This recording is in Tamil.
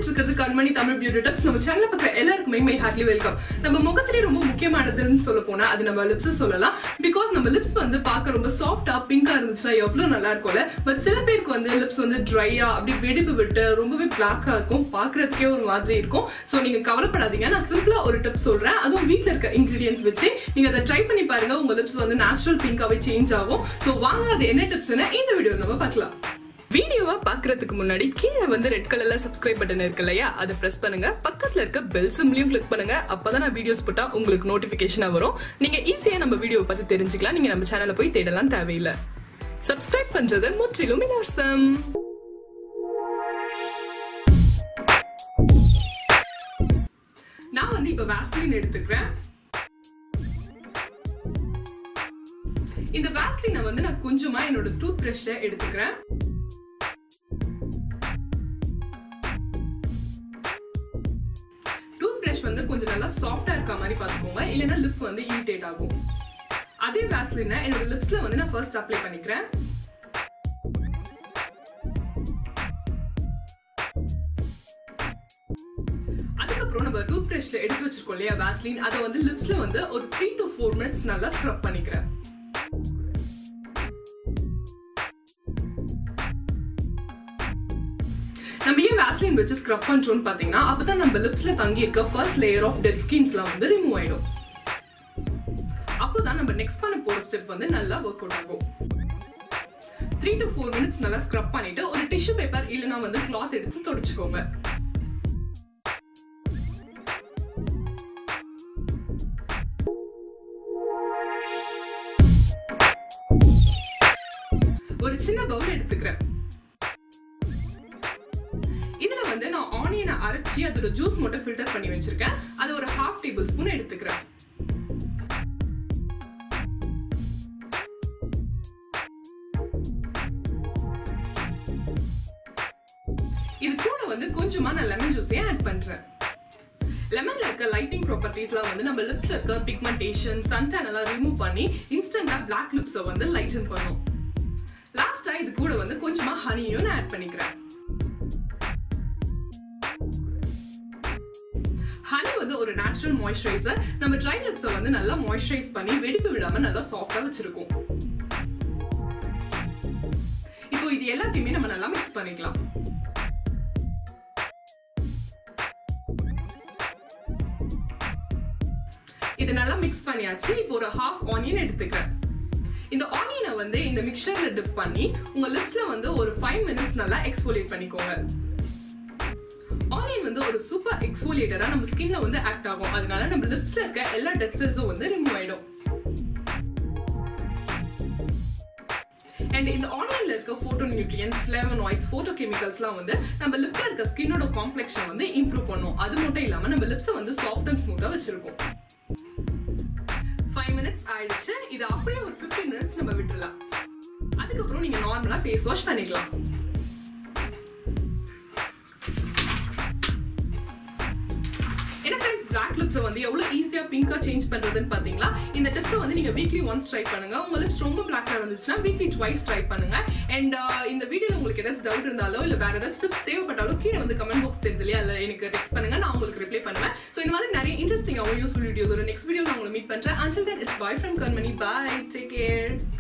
பார்த்துட்டு இருக்கிறது கண்மணி தமிழ் பியூட்டி டிப்ஸ் நம்ம சேனல் பார்க்குற எல்லாருக்குமே மை ஹார்ட்லி வெல்கம் நம்ம முகத்திலே ரொம்ப முக்கியமானதுன்னு சொல்ல போனா அது நம்ம லிப்ஸ் சொல்லலாம் பிகாஸ் நம்ம லிப்ஸ் வந்து பார்க்க ரொம்ப சாஃப்டா பிங்கா இருந்துச்சுன்னா எவ்வளவு நல்லா இருக்கும்ல பட் சில பேருக்கு வந்து லிப்ஸ் வந்து ட்ரையா அப்படி வெடிப்பு விட்டு ரொம்பவே பிளாக்கா இருக்கும் பார்க்கறதுக்கே ஒரு மாதிரி இருக்கும் ஸோ நீங்க கவலைப்படாதீங்க நான் சிம்பிளா ஒரு டிப் சொல்றேன் அதுவும் வீட்டில் இருக்க இன்கிரீடியன்ஸ் வச்சு நீங்க அதை ட்ரை பண்ணி பாருங்க உங்க லிப்ஸ் வந்து நேச்சுரல் பிங்காவே சேஞ்ச் ஆகும் ஸோ வாங்க அது என்ன டிப்ஸ்னு இந்த வீடியோ நம்ம பார்க்கலாம் வீடியோவை பாக்குறதுக்கு முன்னாடி கீழே வந்து ரெட் கலர்ல சப்ஸ்கிரைப் பட்டன் இருக்கு இல்லையா அதை பிரஸ் பண்ணுங்க பக்கத்துல இருக்க பெல் சிம்லயும் கிளிக் பண்ணுங்க அப்பதான் நான் வீடியோஸ் போட்டா உங்களுக்கு நோட்டிபிகேஷனா வரும் நீங்க ஈஸியா நம்ம வீடியோவை பார்த்து தெரிஞ்சுக்கலாம் நீங்க நம்ம சேனலை போய் தேடலாம் தேவையில்லை சப்ஸ்கிரைப் பண்றது முற்றிலும் இலவசம் நான் வந்து இப்ப வாஸ்லின் எடுத்துக்கிறேன் இந்த வாஸ்லினை வந்து நான் கொஞ்சமா என்னோட டூத் பிரஷ்ல எடுத்துக்கிறேன் டூத் பிரஷ் வந்து கொஞ்சம் நல்லா சாஃப்டா இருக்க மாதிரி பார்த்துக்கோங்க இல்லைன்னா லிப் வந்து இரிட்டேட் ஆகும் அதே வேஸ்லினை என்னோட லிப்ஸ்ல வந்து நான் ஃபர்ஸ்ட் அப்ளை பண்ணிக்கிறேன் அதுக்கப்புறம் நம்ம டூத் பிரஷ்ல எடுத்து வச்சிருக்கோம் இல்லையா வேஸ்லின் அதை வந்து லிப்ஸ்ல வந்து ஒரு த்ரீ டு ஃபோர் மினிட்ஸ் நல்லா ஸ்க்ரப் பண்ணிக்கிறேன் நம்ம ஏன் வேஸ்லின் வச்சு ஸ்க்ரப் பண்றோம்னு பாத்தீங்கன்னா அப்பதான் நம்ம லிப்ஸ்ல தங்கி இருக்க ஃபர்ஸ்ட் லேயர் ஆஃப் டெட் ஸ்கின்ஸ்லாம் வந்து ரிமூவ் ஆயிடும் அப்போதான் நம்ம நெக்ஸ்ட் பண்ண போற ஸ்டெப் வந்து நல்லா ஒர்க் அவுட் ஆகும் த்ரீ டு ஃபோர் மினிட்ஸ் நல்லா ஸ்க்ரப் பண்ணிட்டு ஒரு டிஷ்யூ பேப்பர் இல்லைன்னா வந்து கிளாத் எடுத்து தொடச்சுக்கோங்க ஒரு சின்ன பவுல் எடுத்துக்கிறேன் இதுல வந்து நான் ஆனியனை அரைச்சி அதோட ஜூஸ் மட்டும் ஃபில்டர் பண்ணி வச்சிருக்கேன் அதை ஒரு ஹாஃப் டேபிள் ஸ்பூன் எடுத்துக்கிறேன் இது கூட வந்து கொஞ்சமா நான் லெமன் ஜூஸையும் ஆட் பண்றேன் லெமன்ல இருக்க லைட்டிங் ப்ராப்பர்ட்டிஸ்லாம் வந்து நம்ம லிப்ஸ்ல இருக்க பிக்மெண்டேஷன் சன்டான் எல்லாம் ரிமூவ் பண்ணி இன்ஸ்டன்டா பிளாக் லிப்ஸை வந்து லைட்டன் பண்ணும் லாஸ்டா இது கூட வந்து கொஞ்சமா ஹனியும் நான் ஆட் பண்ணிக்கிறேன் ஹனி வந்து ஒரு நேச்சுரல் மாய்ஸ்சரைசர் நம்ம ட்ரை லிப்ஸை வந்து நல்லா மாய்ஸ்சரைஸ் பண்ணி வெடிப்பு விடாம நல்லா சாஃப்டா வச்சிருக்கோம் இப்போ இது எல்லாத்தையுமே நம்ம நல்லா மிக்ஸ் பண்ணிக்கலாம் இது நல்லா மிக்ஸ் பண்ணியாச்சு இப்போ ஒரு ஹாஃப் ஆனியன் எடுத்துக்கிறேன் இந்த ஆனியனை வந்து இந்த மிக்சர்ல டிப் பண்ணி உங்க லிப்ஸ்ல வந்து ஒரு ஃபைவ் மினிட்ஸ் நல்லா எக்ஸ்போலியேட் பண்ணிக்கோங்க ஆனியன் வந்து ஒரு சூப்பர் எக்ஸ்போலியேட்டரா நம்ம ஸ்கின்ல வந்து ஆக்ட் ஆகும் அதனால நம்ம லிப்ஸ்ல இருக்க எல்லா டெட் செல்ஸும் வந்து ரிமூவ் ஆயிடும் அண்ட் இந்த ஆனியன்ல இருக்க போட்டோ நியூட்ரியன்ஸ் ஃபிளேவனாய்ட்ஸ் போட்டோ கெமிக்கல்ஸ்லாம் வந்து நம்ம லிப்ல இருக்க ஸ்கின்னோட காம்ப்ளெக்ஷன் வந்து இம்ப்ரூவ் பண்ணும் அது மட்டும் இல்லாம நம்ம லிப்ஸை வந்து சாஃப்ட் அண்ட் ஸ்மூத்தா வச்சிருக்கோம் ஃபைவ் மினிட்ஸ் ஆயிடுச்சு இது அப்படியே ஒரு ஃபிஃப்டீன் மினிட்ஸ் நம்ம விட்டுறலாம் அதுக்கப்புறம் நீங்க நார்மலா ஃபேஸ் வாஷ் பண்ணிக்கலாம் என்ன ஃப்ரெண்ட்ஸ் பிளாக் லிப்ஸை வந்து எவ்வளோ ஈஸியாக பிங்காக சேஞ்ச் பண்ணுறதுன்னு பார்த்தீங்களா இந்த டிப்ஸை வந்து நீங்கள் வீக்லி ஒன்ஸ் ட்ரை பண்ணுங்க உங்க லிப்ஸ் ரொம்ப பிளாக்காக இருந்துச்சுன்னா வீக்லி ட்வைஸ் ட்ரை பண்ணுங்க அண்ட் இந்த வீடியோவில் உங்களுக்கு ஏதாச்சும் டவுட் இருந்தாலோ இல்லை வேற ஏதாச்சும் டிப்ஸ் தேவைப்பட்டாலும் கீழே வந்து கமெண்ட் பாக்ஸ் தெரியுது இல்லையா அதில் எனக்கு டெக்ஸ்ட் பண்ணுங்க நான் உங்களுக்கு ரிப்ளை பண்ணுவேன் ஸோ இந்த மாதிரி நிறைய இன்ட்ரெஸ்டிங்காகவும் யூஸ்ஃபுல் வீடியோஸ் ஒரு நெக்ஸ்ட் வீடியோ நான் உங்களை மீட் பண்ணுறேன் until that it's bye from கர்மனி பாய் டேக் கேர்